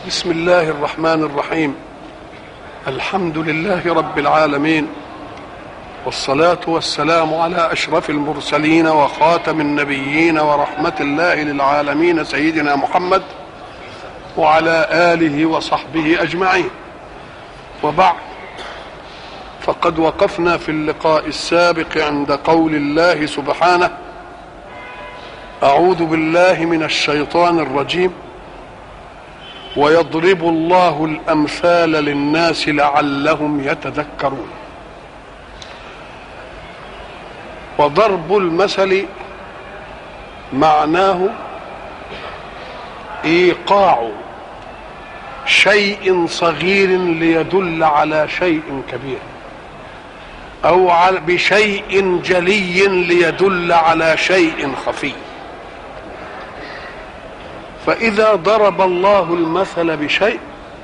بسم الله الرحمن الرحيم الحمد لله رب العالمين والصلاة والسلام على أشرف المرسلين وخاتم النبيين ورحمة الله للعالمين سيدنا محمد وعلى آله وصحبه أجمعين وبعد فقد وقفنا في اللقاء السابق عند قول الله سبحانه أعوذ بالله من الشيطان الرجيم ويضرب الله الامثال للناس لعلهم يتذكرون وضرب المثل معناه ايقاع شيء صغير ليدل على شيء كبير او بشيء جلي ليدل على شيء خفي فإذا ضرب الله المثل بشيء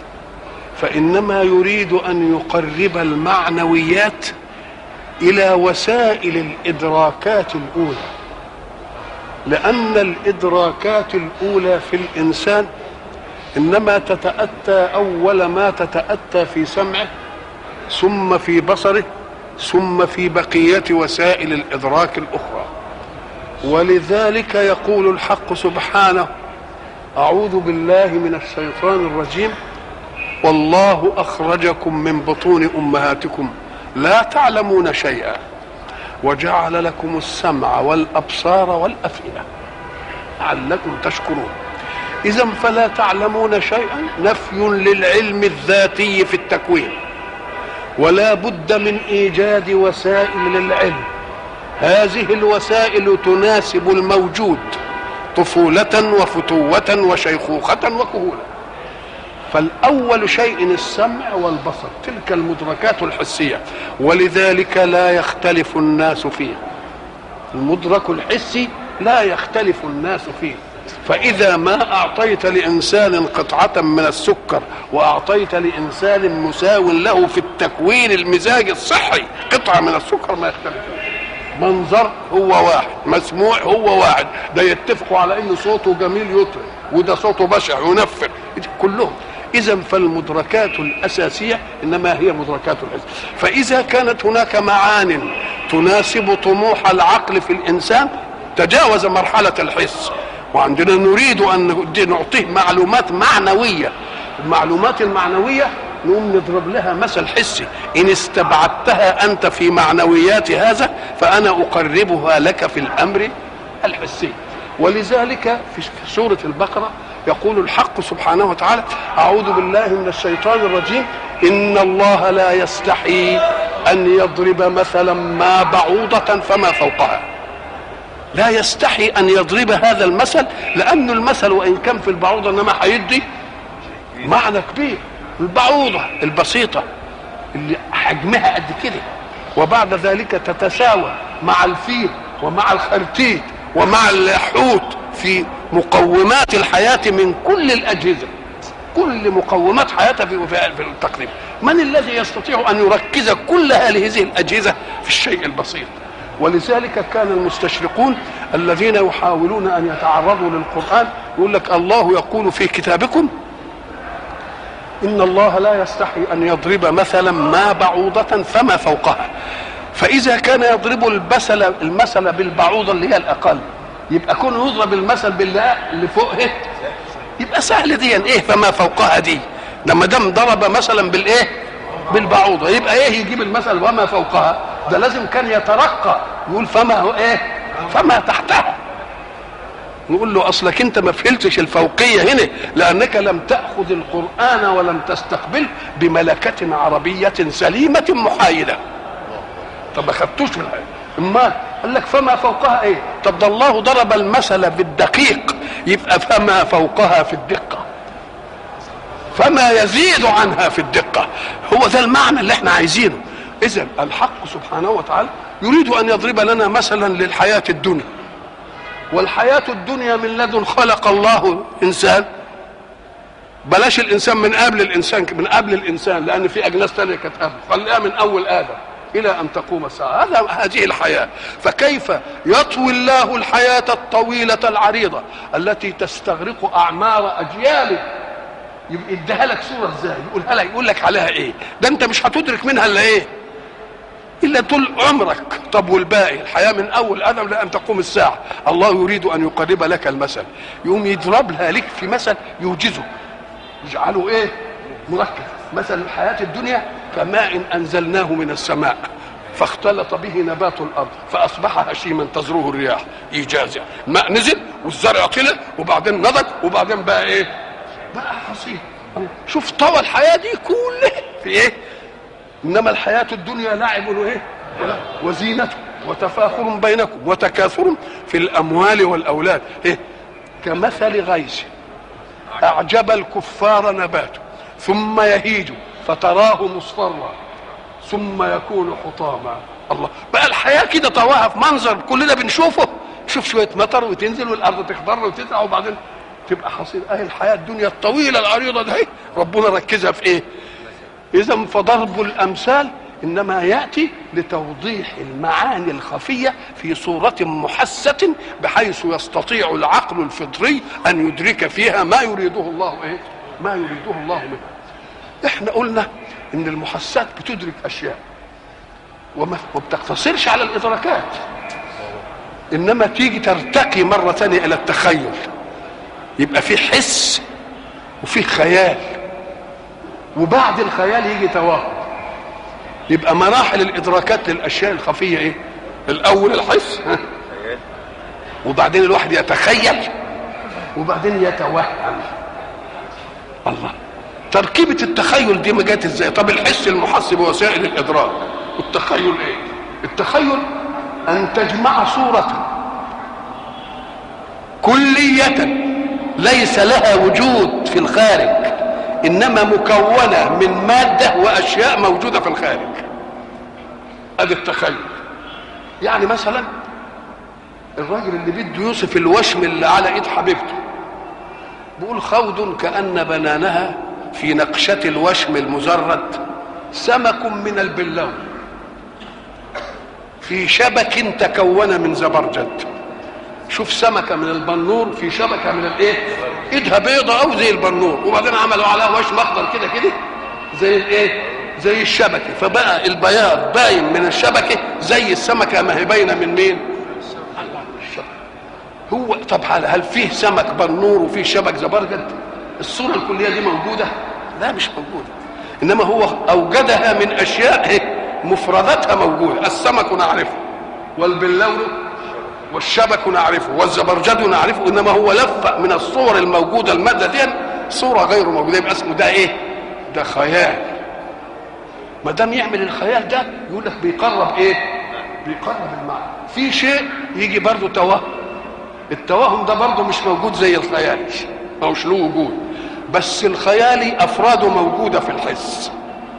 فإنما يريد أن يقرب المعنويات إلى وسائل الإدراكات الأولى لأن الإدراكات الأولى في الإنسان إنما تتأتى أول ما تتأتى في سمعه ثم في بصره ثم في بقية وسائل الإدراك الأخرى ولذلك يقول الحق سبحانه أعوذ بالله من الشيطان الرجيم والله أخرجكم من بطون أمهاتكم لا تعلمون شيئا وجعل لكم السمع والأبصار والأفئدة لعلكم تشكرون إذا فلا تعلمون شيئا نفي للعلم الذاتي في التكوين ولا بد من إيجاد وسائل للعلم هذه الوسائل تناسب الموجود طفولة وفتوة وشيخوخة وكهولة فالأول شيء السمع والبصر تلك المدركات الحسية ولذلك لا يختلف الناس فيه المدرك الحسي لا يختلف الناس فيه فإذا ما أعطيت لإنسان قطعة من السكر وأعطيت لإنسان مساو له في التكوين المزاج الصحي قطعة من السكر ما يختلفون منظر هو واحد مسموع هو واحد ده يتفقوا على ان صوته جميل يطرب وده صوته بشع ينفر كلهم اذا فالمدركات الاساسيه انما هي مدركات الحس فاذا كانت هناك معان تناسب طموح العقل في الانسان تجاوز مرحله الحس وعندنا نريد ان نعطيه معلومات معنويه المعلومات المعنويه نقوم نضرب لها مثل حسي ان استبعدتها انت في معنويات هذا فانا اقربها لك في الامر الحسي ولذلك في سوره البقره يقول الحق سبحانه وتعالى اعوذ بالله من الشيطان الرجيم ان الله لا يستحي ان يضرب مثلا ما بعوضه فما فوقها لا يستحي ان يضرب هذا المثل لأن المثل وان كان في البعوضه انما هيدي معنى كبير البعوضة البسيطة اللي حجمها قد كده وبعد ذلك تتساوى مع الفيل ومع الخرتيت ومع الحوت في مقومات الحياة من كل الأجهزة كل مقومات حياتها في في التقريب من الذي يستطيع أن يركز كل هذه الأجهزة في الشيء البسيط ولذلك كان المستشرقون الذين يحاولون أن يتعرضوا للقرآن يقول لك الله يقول في كتابكم إن الله لا يستحي أن يضرب مثلا ما بعوضة فما فوقها فإذا كان يضرب المثل المثل بالبعوضة اللي هي الأقل يبقى كونه يضرب المثل بالله اللي فوقه يبقى سهل دي ايه فما فوقها دي لما دام ضرب مثلا بالايه بالبعوضه يبقى ايه يجيب المثل وما فوقها ده لازم كان يترقى يقول فما هو ايه فما تحتها نقول له اصلك انت ما فهمتش الفوقيه هنا لانك لم تاخذ القران ولم تستقبله بملكه عربيه سليمه محايده طب ما خدتوش من حاجه امال قال لك فما فوقها ايه طب ده الله ضرب المثل بالدقيق يبقى فما فوقها في الدقه فما يزيد عنها في الدقه هو ده المعنى اللي احنا عايزينه اذا الحق سبحانه وتعالى يريد ان يضرب لنا مثلا للحياه الدنيا والحياة الدنيا من لدن خلق الله إنسان بلاش الإنسان من قبل الإنسان من قبل الإنسان لأن في أجناس ثانية كانت قبل خليها من أول آدم إلى أن تقوم الساعة هذا هذه الحياة فكيف يطوي الله الحياة الطويلة العريضة التي تستغرق أعمار أجيال يبقى اديها لك صوره ازاي يقولها لك يقول لك عليها ايه ده انت مش هتدرك منها الا ايه الا طول عمرك طب والباقي الحياه من اول ادم لان تقوم الساعه الله يريد ان يقرب لك المثل يقوم يضرب لها لك في مثل يوجزه يجعله ايه مركز مثل الحياه الدنيا كماء انزلناه من السماء فاختلط به نبات الارض فاصبح هشيما تزروه الرياح ايجاز يعني الماء نزل والزرع طلع وبعدين نضج وبعدين بقى ايه بقى حصيد شوف طوى الحياه دي كلها في ايه انما الحياه الدنيا لعب وايه وزينه وتفاخر بينكم وتكاثر في الاموال والاولاد إيه؟ كمثل غيث اعجب الكفار نباته ثم يهيج فتراه مصفرا ثم يكون حطاما الله بقى الحياه كده طواها في منظر كلنا بنشوفه شوف شويه مطر وتنزل والارض تخضر وتزرع وبعدين تبقى حصيل اهي الحياه الدنيا الطويله العريضه دي ربنا ركزها في ايه اذا فضرب الامثال انما ياتي لتوضيح المعاني الخفيه في صوره محسه بحيث يستطيع العقل الفطري ان يدرك فيها ما يريده الله ايه ما يريده الله منه احنا قلنا ان المحسات بتدرك اشياء وما بتقتصرش على الادراكات انما تيجي ترتقي مره ثانيه الى التخيل يبقى في حس وفي خيال وبعد الخيال يجي توهم يبقى مراحل الادراكات للاشياء الخفيه ايه الاول الحس ها؟ وبعدين الواحد يتخيل وبعدين يتوهم الله تركيبة التخيل دي ما جت ازاي؟ طب الحس المحس بوسائل الادراك والتخيل ايه؟ التخيل ان تجمع صورة كلية ليس لها وجود في الخارج انما مكونة من مادة واشياء موجودة في الخارج ادي التخيل يعني مثلا الراجل اللي بده يوصف الوشم اللي على ايد حبيبته بيقول خوض كأن بنانها في نقشة الوشم المزرد سمك من البلو في شبك تكون من زبرجد شوف سمكة من البنور في شبكة من الايه ايدها بيضة او زي البنور وبعدين عملوا عليها وشم اخضر كده كده زي الايه زي الشبكة فبقى البياض باين من الشبكة زي السمكة ما هي باينة من مين هو طب هل, هل فيه سمك بنور وفيه شبك زبرجد الصورة الكلية دي موجودة لا مش موجودة إنما هو أوجدها من أشياء مفرداتها موجودة السمك نعرفه والبلون والشبك نعرفه والزبرجد نعرفه إنما هو لف من الصور الموجودة المادة دي صورة غير موجودة يبقى اسمه ده إيه؟ ده خيال ما دام يعمل الخيال ده يقول لك بيقرب إيه؟ بيقرب المعنى في شيء يجي برضه توهم التوهم ده برضه مش موجود زي الخيالي مش له وجود بس الخيالي افراده موجوده في الحس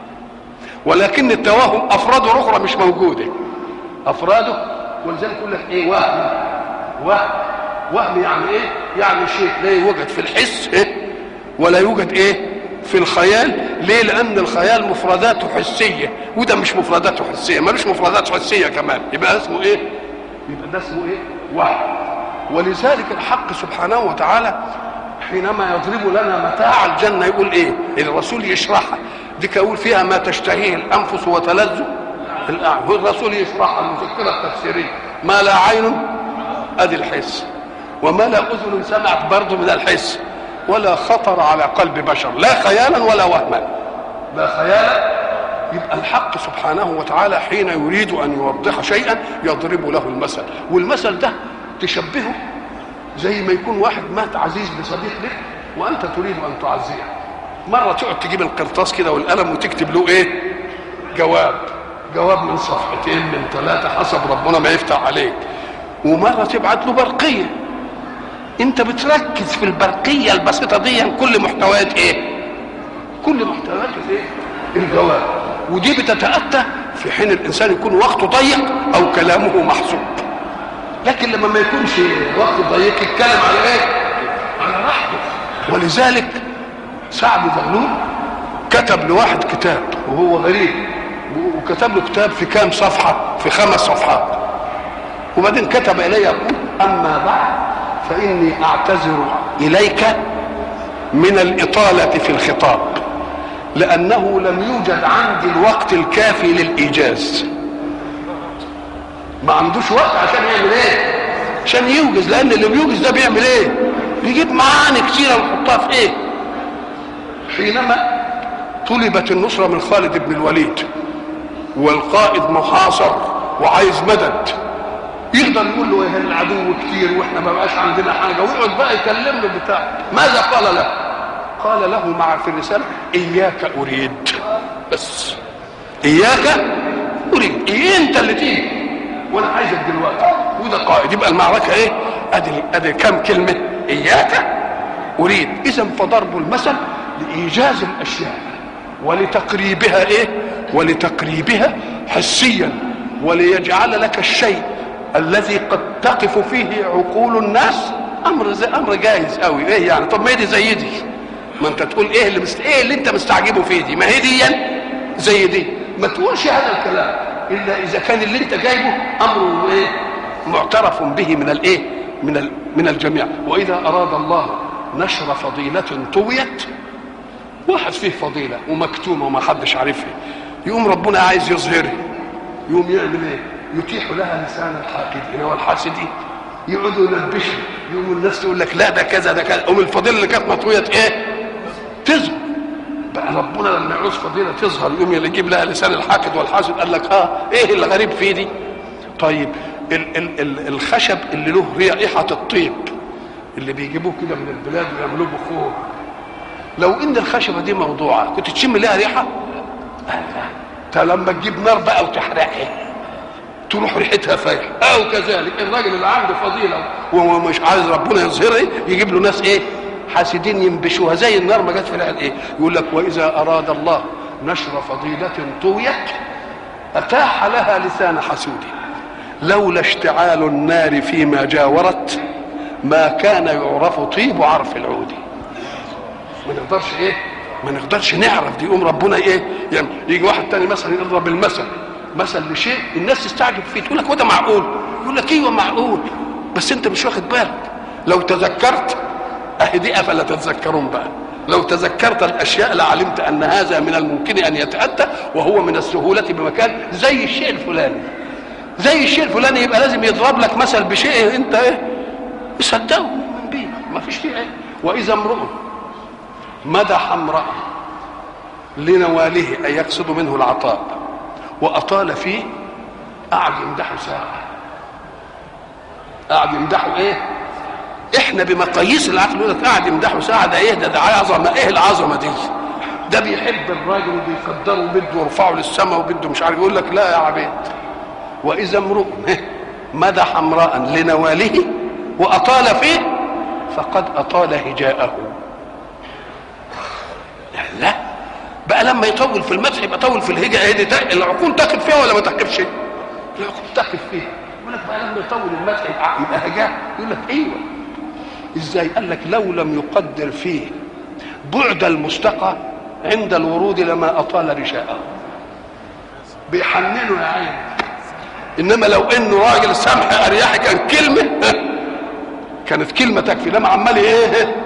ولكن التوهم افراده اخرى مش موجوده افراده ولذلك يقول لك ايه وهم وهم وهم يعني ايه يعني شيء لا يوجد في الحس إيه؟ ولا يوجد ايه في الخيال ليه لان الخيال مفرداته حسيه وده مش مفرداته حسيه ملوش مفردات حسيه كمان يبقى اسمه ايه يبقى ده اسمه ايه وهم ولذلك الحق سبحانه وتعالى حينما يضرب لنا متاع الجنة يقول ايه الرسول يشرحها دي يقول فيها ما تشتهيه الأنفس وتلذ الأعين الرسول يشرحها المذكرة التفسيرية ما لا عين أدي الحس وما لا أذن سمعت برضه من الحس ولا خطر على قلب بشر لا خيالا ولا وهما لا خيالا يبقى الحق سبحانه وتعالى حين يريد أن يوضح شيئا يضرب له المثل والمثل ده تشبهه زي ما يكون واحد مات عزيز بصديق لك وانت تريد ان تعزيه مره تقعد تجيب القرطاس كده والقلم وتكتب له ايه جواب جواب من صفحتين من ثلاثه حسب ربنا ما يفتح عليك ومره تبعت له برقيه انت بتركز في البرقيه البسيطه دي كل محتويات ايه كل محتويات الايه الجواب ودي بتتاتى في حين الانسان يكون وقته ضيق او كلامه محسوب لكن لما ما يكونش وقت ضيق يتكلم على ايه على راحته ولذلك سعد زغلول كتب لواحد كتاب وهو غريب وكتب له كتاب في كام صفحة في خمس صفحات وبعدين كتب إلي يقول أما بعد فإني أعتذر إليك من الإطالة في الخطاب لأنه لم يوجد عندي الوقت الكافي للإيجاز ما عندوش وقت عشان يعمل ايه عشان يوجز لأن اللي بيوجز ده بيعمل ايه بيجيب معاني كتيرة ويحطها في ايه حينما طلبت النصرة من خالد بن الوليد والقائد محاصر وعايز مدد يقدر يقول له ايه العدو كتير واحنا ما بقاش عندنا حاجه ويقعد بقى يكلم له بتاع ماذا قال له؟ قال له مع في الرساله اياك اريد بس اياك اريد إيه انت اللي تيجي وانا عايزك دلوقتي وده قائد يبقى المعركه ايه؟ ادي ادي كم كلمه اياك اريد اذا فضرب المثل لايجاز الاشياء ولتقريبها ايه؟ ولتقريبها حسيا وليجعل لك الشيء الذي قد تقف فيه عقول الناس امر زي امر جاهز قوي ايه يعني طب ما هي دي زي دي ما انت تقول ايه اللي مست... ايه اللي انت مستعجبه فيه دي ما هي دي زي دي ما تقولش هذا الكلام الا اذا كان اللي انت جايبه امر ايه معترف به من الايه من ال... من الجميع واذا اراد الله نشر فضيله طويت واحد فيه فضيله ومكتومه وما حدش عارفها يقوم ربنا عايز يظهرها يقوم يعمل ايه يتيح لها لسان الحاقدين والحاسدين يقعدوا يلبشوا يقوم الناس تقول لك لا ده كذا ده كذا ام الفضيله اللي كانت مطويه ايه تظهر بقى ربنا لما يعوز فضيله تظهر يقوم يجيب لها لسان الحاقد والحاسد قال لك اه ايه اللي غريب فيه دي طيب ال ال ال الخشب اللي له رائحه الطيب اللي بيجيبوه كده من البلاد ويعملوه بخور لو ان الخشبه دي موضوعه كنت تشم لها ريحه انت لما تجيب نار بقى وتحرقها تروح ريحتها فايحه او كذلك الراجل اللي عنده فضيله وهو مش عايز ربنا يظهرها يجيب له ناس ايه حاسدين ينبشوها زي النار ما جت في العين ايه يقول لك واذا اراد الله نشر فضيله طويت اتاح لها لسان حسود لولا اشتعال النار فيما جاورت ما كان يعرف طيب عرف العود ما نقدرش ايه ما نقدرش نعرف دي يقوم ربنا ايه يعني يجي واحد تاني مثلا يضرب المثل مثل لشيء الناس تستعجب فيه تقول لك وده معقول يقول لك ايوه معقول بس انت مش واخد بالك لو تذكرت اهي دي افلا تتذكرون بقى لو تذكرت الاشياء لعلمت ان هذا من الممكن ان يتاتى وهو من السهوله بمكان زي الشيء الفلاني زي الشيء الفلاني يبقى لازم يضرب لك مثل بشيء انت ايه مصدقه من بيه ما فيش فيه ايه واذا امرؤ مدح امرأة لنواله أي يقصد منه العطاء وأطال فيه قعد يمدحه ساعة قعد يمدحه إيه؟ إحنا بمقاييس العقل يقول لك قعد يمدحه ساعة ده إيه ده ده عظمة إيه العظمة دي؟ ده بيحب الراجل وبيقدره وبده يرفعه للسماء وبده مش عارف يقول لك لا يا عبيد وإذا امرؤ مدح امرأ لنواله وأطال فيه فقد أطال هجاءه لا بقى لما يطول في المدح يبقى طول في الهجاء هي دي العقول تقف فيها ولا ما تقفش؟ العقول تقف فيها يقول لك بقى لما يطول المدح يبقى يبقى هجاء يقول لك ايوه ازاي؟ قال لك لو لم يقدر فيه بعد المستقى عند الورود لما اطال رشاءه بيحننه يا عين انما لو انه راجل سمح اريحي كان كلمه كانت كلمه تكفي لما عمال ايه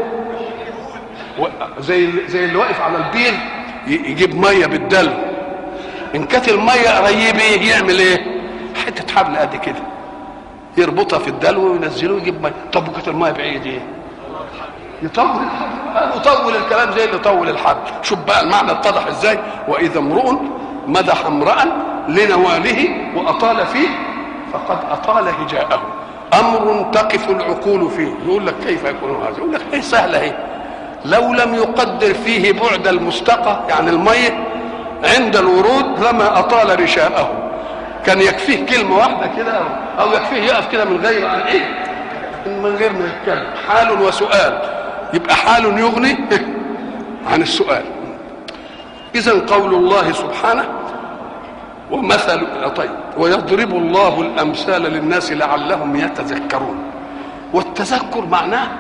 زي زي اللي واقف على البير يجيب ميه بالدلو ان كانت الميه قريبه يعمل ايه حته حبل قد كده يربطها في الدلو وينزله ويجيب ميه طب وكانت الميه بعيد ايه يطول الحبل يطول الكلام زي اللي طول الحبل شوف بقى المعنى اتضح ازاي واذا امرؤ مدح امرا لنواله واطال فيه فقد اطال هجاءه امر تقف العقول فيه يقول لك كيف يكون هذا يقول لك ايه سهله اهي لو لم يقدر فيه بعد المستقى يعني المية عند الورود لما أطال رشاءه كان يكفيه كلمة واحدة كده أو يكفيه يقف كده من غير عن إيه من غير ما يتكلم حال وسؤال يبقى حال يغني عن السؤال إذا قول الله سبحانه ومثل طيب ويضرب الله الأمثال للناس لعلهم يتذكرون والتذكر معناه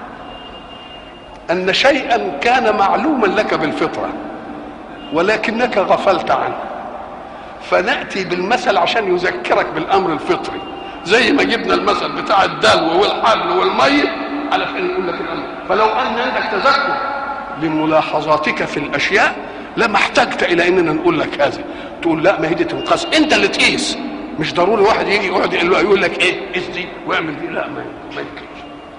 ان شيئا كان معلوما لك بالفطره ولكنك غفلت عنه فناتي بالمثل عشان يذكرك بالامر الفطري زي ما جبنا المثل بتاع الدلو والحبل والميه على فين نقول لك الامر فلو ان عندك تذكر لملاحظاتك في الاشياء لما احتجت الى اننا نقول لك هذا تقول لا ما هي دي تنقص انت اللي تقيس مش ضروري واحد يجي يقعد يقول لك ايه قيس دي واعمل دي لا ما يمكنش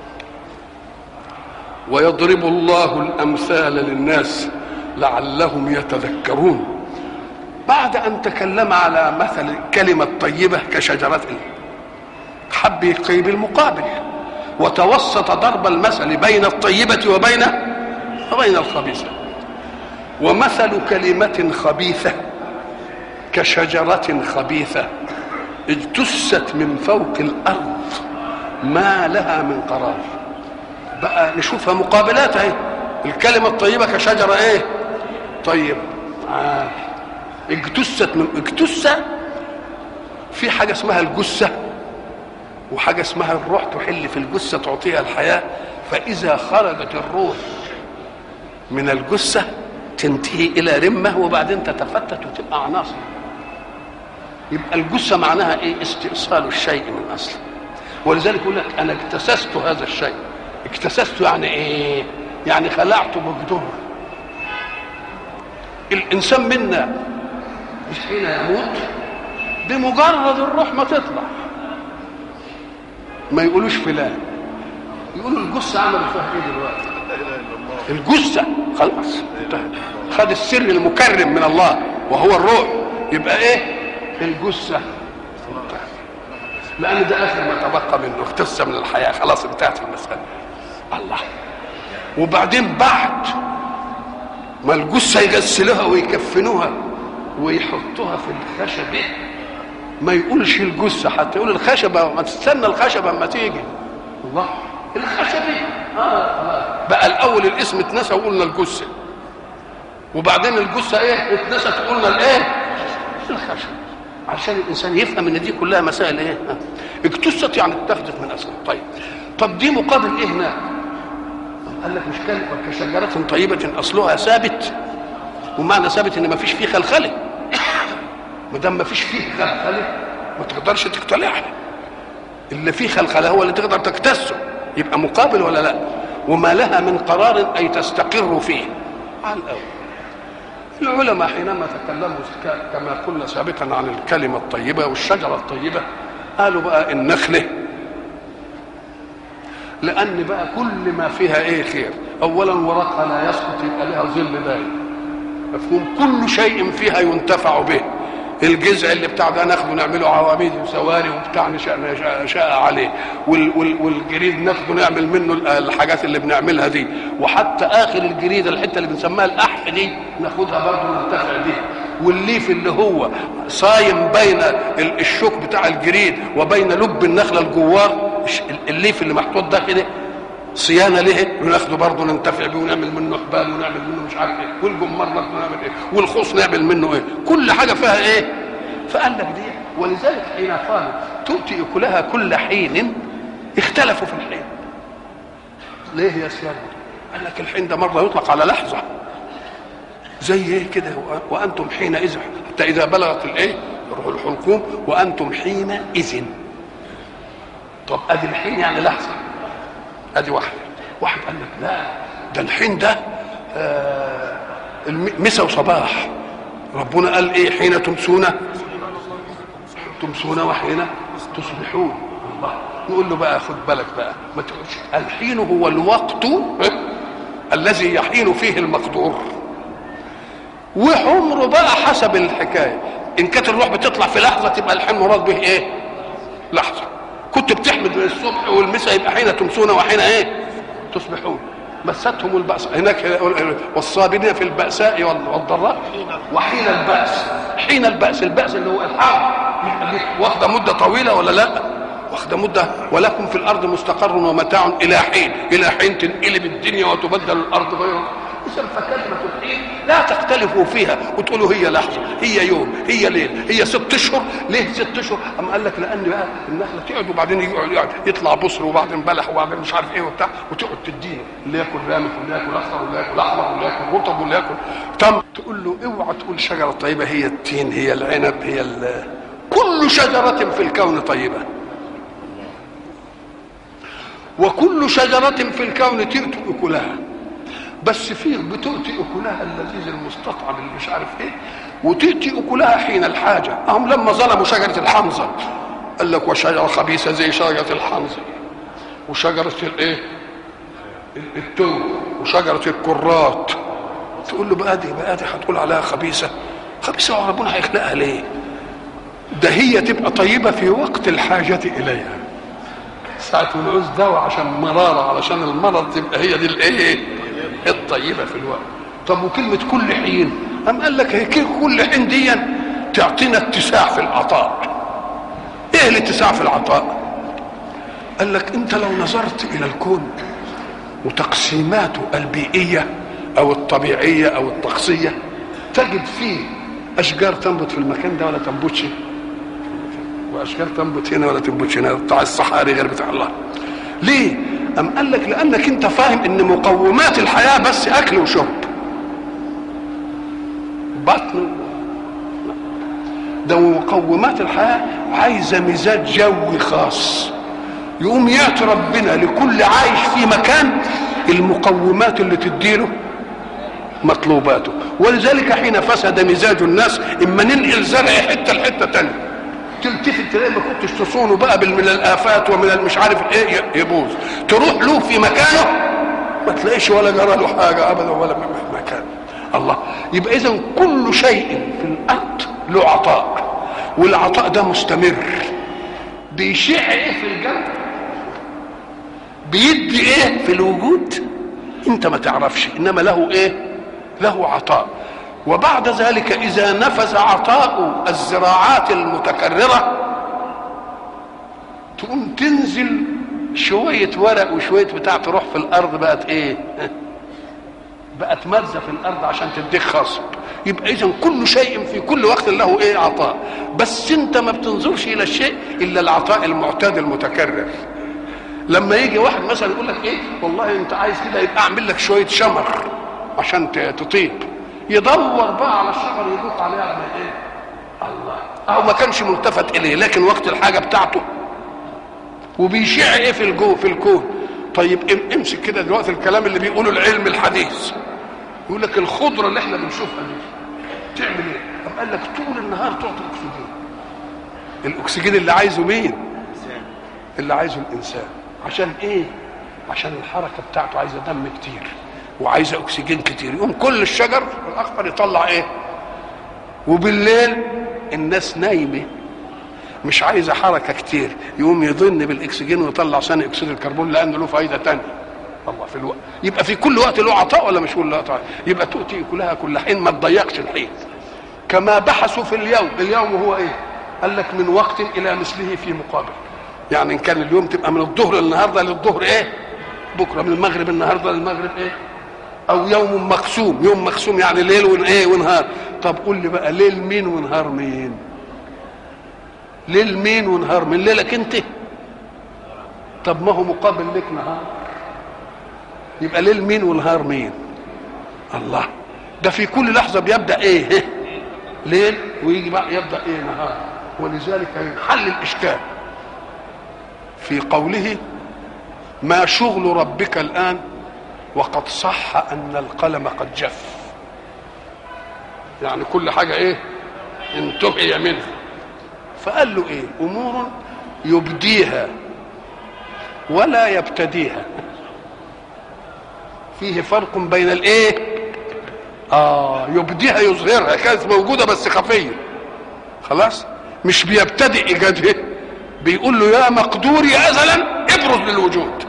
ويضرب الله الامثال للناس لعلهم يتذكرون بعد ان تكلم على مثل كلمه طيبه كشجره حب يقيب المقابل وتوسط ضرب المثل بين الطيبه وبين وبين الخبيثه ومثل كلمه خبيثه كشجره خبيثه اجتثت من فوق الارض ما لها من قرار بقى نشوفها مقابلات اهي الكلمه الطيبه كشجره ايه طيب آه. اجتثت من اجتثة في حاجه اسمها الجثه وحاجه اسمها الروح تحل في الجثه تعطيها الحياه فاذا خرجت الروح من الجثه تنتهي الى رمه وبعدين تتفتت وتبقى عناصر يبقى الجثه معناها ايه استئصال الشيء من اصله ولذلك يقول لك انا اكتسست هذا الشيء اكتسست يعني ايه يعني خلعته بجذور الانسان منا مش حين يموت بمجرد الروح ما تطلع ما يقولوش فلان يقولوا الجثه عملوا فيها ايه دلوقتي الجثه خلاص انتهت خد السر المكرم من الله وهو الروح يبقى ايه الجثه لان ده اخر ما تبقى منه اختص من الحياه خلاص انتهت المساله الله وبعدين بعد ما الجثه يغسلوها ويكفنوها ويحطوها في الخشبه ما يقولش الجثه حتى يقول الخشبه ما تستنى الخشبه اما تيجي الله الخشبه اه بقى الاول الاسم اتنسى وقلنا الجثه وبعدين الجثه ايه اتنست قلنا الايه الخشب عشان الانسان يفهم ان دي كلها مسائل ايه اكتست يعني اتخذت من اصل طيب طب دي مقابل ايه هناك قال لك مش كان كشجرة طيبة أصلها ثابت ومعنى ثابت إن ما فيش فيه خلخلة ما دام ما فيش فيه خلخلة ما تقدرش تقتلعها اللي فيه خلخلة هو اللي تقدر تكتسه يبقى مقابل ولا لا وما لها من قرار أي تستقر فيه على الأول العلماء حينما تكلموا كما قلنا سابقا عن الكلمة الطيبة والشجرة الطيبة قالوا بقى النخلة لأن بقى كل ما فيها إيه خير أولا ورقها لا يسقط يبقى لها ظل دايم مفهوم كل شيء فيها ينتفع به الجذع اللي بتاع ده ناخده نعمله عواميد وسواري وبتاع نشاء شاء عليه وال وال والجريد ناخده نعمل منه الحاجات اللي بنعملها دي وحتى اخر الجريد الحته اللي بنسميها الاحف دي ناخدها برضه ننتفع بيها والليف اللي هو صايم بين الشوك بتاع الجريد وبين لب النخله الجوار الليف اللي محطوط ده كده صيانه ليه ناخده برضه ننتفع بيه ونعمل منه حبال ونعمل منه مش عارف ايه والجمار ناخده نعمل ايه والخوص نعمل منه ايه كل حاجه فيها ايه فقال لك دي ولذلك حين قالوا تؤتي اكلها كل حين اختلفوا في الحين ليه يا سيادة قال لك الحين ده مره يطلق على لحظه زي ايه كده وانتم حينئذ حتى اذا بلغت الايه الحلقوم وانتم حينئذ طب ادي الحين يعني لحظه ادي واحد واحد قال لك لا ده الحين ده آه مسا وصباح ربنا قال ايه حين تمسون تمسون وحين تصبحون الله نقول له بقى خد بالك بقى ما تقولش الحين هو الوقت الذي يحين فيه المقدور وعمره بقى حسب الحكايه ان كانت الروح بتطلع في لحظه تبقى الحين مراد به ايه لحظه كنت بتحمد من الصبح والمساء يبقى حين تمسون وحين ايه تصبحون مستهم البأس هناك والصابرين في البأساء والضراء وحين البأس حين البأس البأس اللي هو الحرب واخده مدة طويلة ولا لا واخده مدة ولكم في الأرض مستقر ومتاع إلى حين إلى حين تنقلب الدنيا وتبدل الأرض غير إذا فكلمة الحين لا تختلفوا فيها وتقولوا هي لحظة هي يوم هي ليل هي ست أشهر ليه ست أشهر أم قال لك لأن بقى النخلة تقعد وبعدين يقعد يقعد يطلع بصر وبعدين بلح وبعدين مش عارف إيه وبتاع وتقعد تديه اللي ياكل رامك واللي ياكل أخضر واللي ياكل أحمر واللي ياكل رطب واللي ياكل تم تقول له اوعى تقول شجرة طيبة هي التين هي العنب هي كل شجرة في الكون طيبة وكل شجرة في الكون تؤتي أكلها بس فيه بتؤتي اكلها اللذيذ المستطعم اللي مش عارف ايه وتؤتي اكلها حين الحاجه هم لما ظلموا شجره الحنظل قال لك وشجره خبيثه زي شجره الحنظل وشجره الايه التوم وشجره الكرات تقول له بقى دي بقى دي هتقول عليها خبيثه خبيثه وربنا هيخلقها ليه ده هي تبقى طيبه في وقت الحاجه اليها ساعة ما نعوز دواء عشان مرارة علشان المرض تبقى هي دي الايه؟ الطيبة في الوقت. طب وكلمة كل حين؟ أم قال لك هي كل حين دي تعطينا اتساع في العطاء. ايه الاتساع في العطاء؟ قال لك انت لو نظرت الى الكون وتقسيماته البيئية او الطبيعية او الطقسية تجد فيه اشجار تنبت في المكان ده ولا تنبتش واشجار تنبت هنا ولا تنبتش هنا بتاع الصحاري غير بتاع الله ليه ام قال لك لانك انت فاهم ان مقومات الحياه بس اكل وشرب بطن ده مقومات الحياه عايزه مزاج جوي خاص يقوم ياتي ربنا لكل عايش في مكان المقومات اللي تديله مطلوباته ولذلك حين فسد مزاج الناس اما ننقل زرع حته لحته تانيه تلتفت تلاقي ما كنتش تصونه بقى من الافات ومن المش عارف ايه يبوظ تروح له في مكانه ما تلاقيش ولا جرى له حاجه ابدا ولا مكان الله يبقى اذا كل شيء في الارض له عطاء والعطاء ده مستمر بيشع ايه في الجو بيدي ايه في الوجود انت ما تعرفش انما له ايه له عطاء وبعد ذلك اذا نفذ عطاء الزراعات المتكرره تقوم تنزل شويه ورق وشويه بتاع تروح في الارض بقت ايه بقت مرزه في الارض عشان تديك خصب يبقى اذا كل شيء في كل وقت له ايه عطاء بس انت ما بتنظرش الى الشيء الا العطاء المعتاد المتكرر لما يجي واحد مثلا يقول لك ايه والله انت عايز كده يبقى اعمل لك شويه شمر عشان تطيب يدور بقى على الشجر يدوق عليه على ايه الله او ما كانش ملتفت اليه لكن وقت الحاجه بتاعته وبيشع ايه في الجو في الكون طيب امسك كده دلوقتي الكلام اللي بيقوله العلم الحديث يقول لك الخضره اللي احنا بنشوفها دي تعمل ايه؟ طب قال لك طول النهار تعطي اكسجين الاكسجين اللي عايزه مين؟ اللي عايزه الانسان عشان ايه؟ عشان الحركه بتاعته عايزه دم كتير وعايزه اكسجين كتير يقوم كل الشجر الاخضر يطلع ايه وبالليل الناس نايمه مش عايزه حركه كتير يقوم يضن بالاكسجين ويطلع ثاني اكسيد الكربون لانه له فايده تانية الله في الوقت يبقى في كل وقت له عطاء ولا مش كل وقت يبقى تؤتي كلها كل حين ما تضيقش الحين كما بحثوا في اليوم اليوم هو ايه قال لك من وقت الى مثله في مقابل يعني ان كان اليوم تبقى من الظهر النهارده للظهر ايه بكره من المغرب النهارده للمغرب ايه او يوم مقسوم يوم مقسوم يعني ليل ون ايه ونهار طب قول لي بقى ليل مين ونهار مين ليل مين ونهار مين ليلك انت طب ما هو مقابل لك نهار يبقى ليل مين ونهار مين الله ده في كل لحظة بيبدأ ايه ليل ويجي بقى يبدأ ايه نهار ولذلك ينحل الإشكال في قوله ما شغل ربك الآن وقد صح ان القلم قد جف يعني كل حاجه ايه انتهي منها فقال له ايه امور يبديها ولا يبتديها فيه فرق بين الايه اه يبديها يظهرها كانت موجوده بس خفيه خلاص مش بيبتدئ ايجادها بيقول له يا مقدوري ازلا ابرز للوجود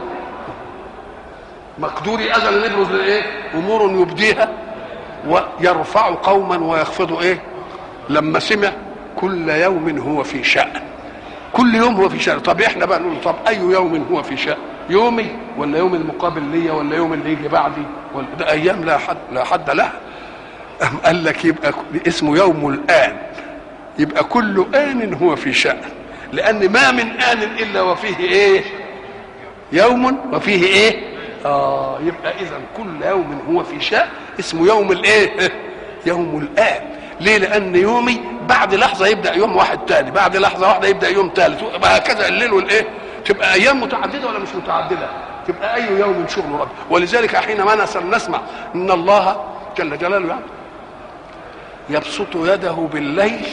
مقدوري ازلا يبرز لايه امور يبديها ويرفع قوما ويخفض ايه لما سمع كل يوم هو في شأن كل يوم هو في شأن طب احنا بقى نقول طب اي يوم هو في شأن يومي ولا يوم المقابل ليا ولا يوم اللي يجي بعدي ولا ده ايام لا حد لا حد لها أم قال لك يبقى اسمه يوم الآن يبقى كل آن هو في شأن لأن ما من آن إلا وفيه إيه يوم وفيه إيه آه يبقى إذا كل يوم هو في شأن اسمه يوم الإيه يوم الآن ليه لأن يومي بعد لحظة يبدأ يوم واحد تاني بعد لحظة واحدة يبدأ يوم ثالث وهكذا الليل والإيه تبقى أيام متعددة ولا مش متعددة تبقى اي يوم شغل رب ولذلك حينما نسمع ان الله جل جلاله يعني يبسط يده بالليل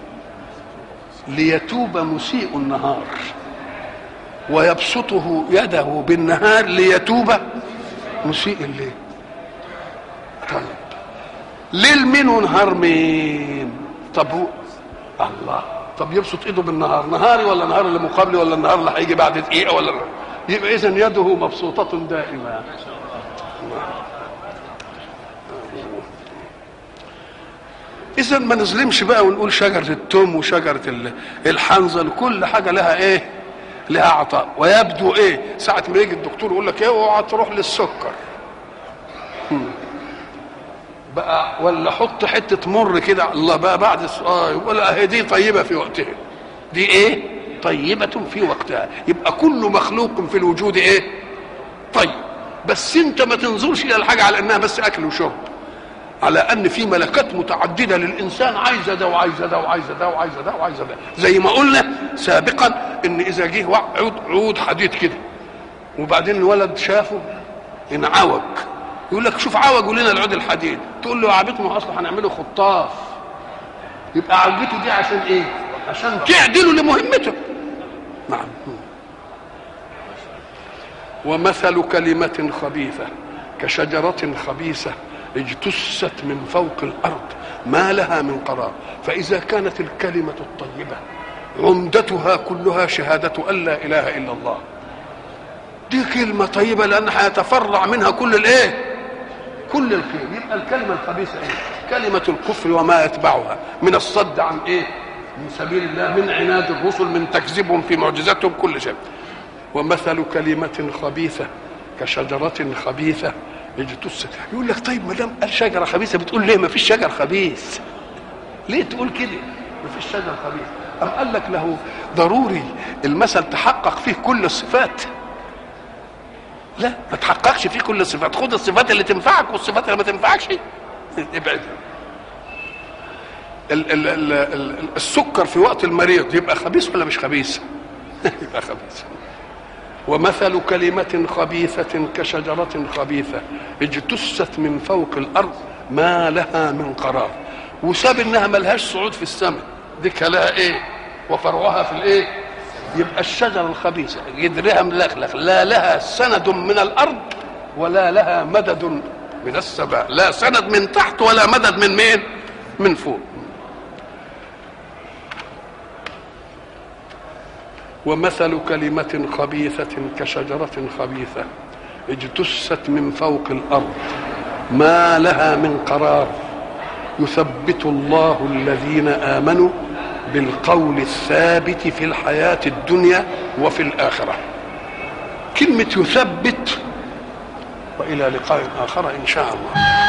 ليتوب مسيء النهار ويبسطه يده بالنهار ليتوب مسيء الليل طيب ليل مين ونهار مين طب هو الله طب يبسط ايده بالنهار نهاري ولا نهار اللي مقابلي ولا النهار اللي هيجي بعد دقيقه ولا يبقى اذا يده مبسوطه دائما اذا ما نظلمش بقى ونقول شجره التوم وشجره الحنظل كل حاجه لها ايه لها عطاء ويبدو ايه ساعه ما يجي الدكتور يقول لك ايه اوعى تروح للسكر بقى ولا حط حته مر كده الله بقى بعد السؤال ولا هي دي طيبه في وقتها دي ايه طيبه في وقتها يبقى كل مخلوق في الوجود ايه طيب بس انت ما تنظرش الى الحاجه على انها بس اكل وشرب على ان في ملكات متعدده للانسان عايزه ده وعايزه ده وعايزه ده وعايزه ده وعايزه ده زي ما قلنا سابقا ان اذا جه عود عود حديد كده وبعدين الولد شافه انعوج يقول لك شوف عوجوا لنا العود الحديد تقول له يا عبيط ما اصلا هنعمله خطاف يبقى عوجته دي عشان ايه عشان تعدله لمهمته نعم ومثل كلمة خبيثة كشجرة خبيثة اجتثت من فوق الأرض ما لها من قرار فإذا كانت الكلمة الطيبة عمدتها كلها شهادة أن لا إله إلا الله دي كلمة طيبة لأن هيتفرع منها كل الإيه؟ كل الخير يبقى الكلمة الخبيثة إيه؟ كلمة الكفر وما يتبعها من الصد عن إيه؟ من سبيل الله من عناد الرسل من تكذيبهم في معجزاتهم كل شيء ومثل كلمة خبيثة كشجرة خبيثة اجتثت يقول لك طيب ما دام قال شجرة خبيثة بتقول ليه ما فيش شجر خبيث ليه تقول كده ما فيش شجر خبيث أم قال لك له ضروري المثل تحقق فيه كل الصفات لا ما تحققش فيه كل الصفات خد الصفات اللي تنفعك والصفات اللي ما تنفعكش ابعد ال ال ال ال السكر في وقت المريض يبقى خبيث ولا مش خبيث يبقى خبيث ومثل كلمة خبيثة كشجرة خبيثة اجتثت من فوق الأرض ما لها من قرار وساب انها ملهاش صعود في السماء دي لها ايه وفرعها في الايه يبقى الشجرة الخبيثة جدرها ملخلخ لا لها سند من الأرض ولا لها مدد من السماء لا سند من تحت ولا مدد من مين من فوق ومثل كلمة خبيثة كشجرة خبيثة اجتثت من فوق الأرض ما لها من قرار يثبت الله الذين آمنوا بالقول الثابت في الحياة الدنيا وفي الآخرة كلمة يثبت وإلى لقاء آخر إن شاء الله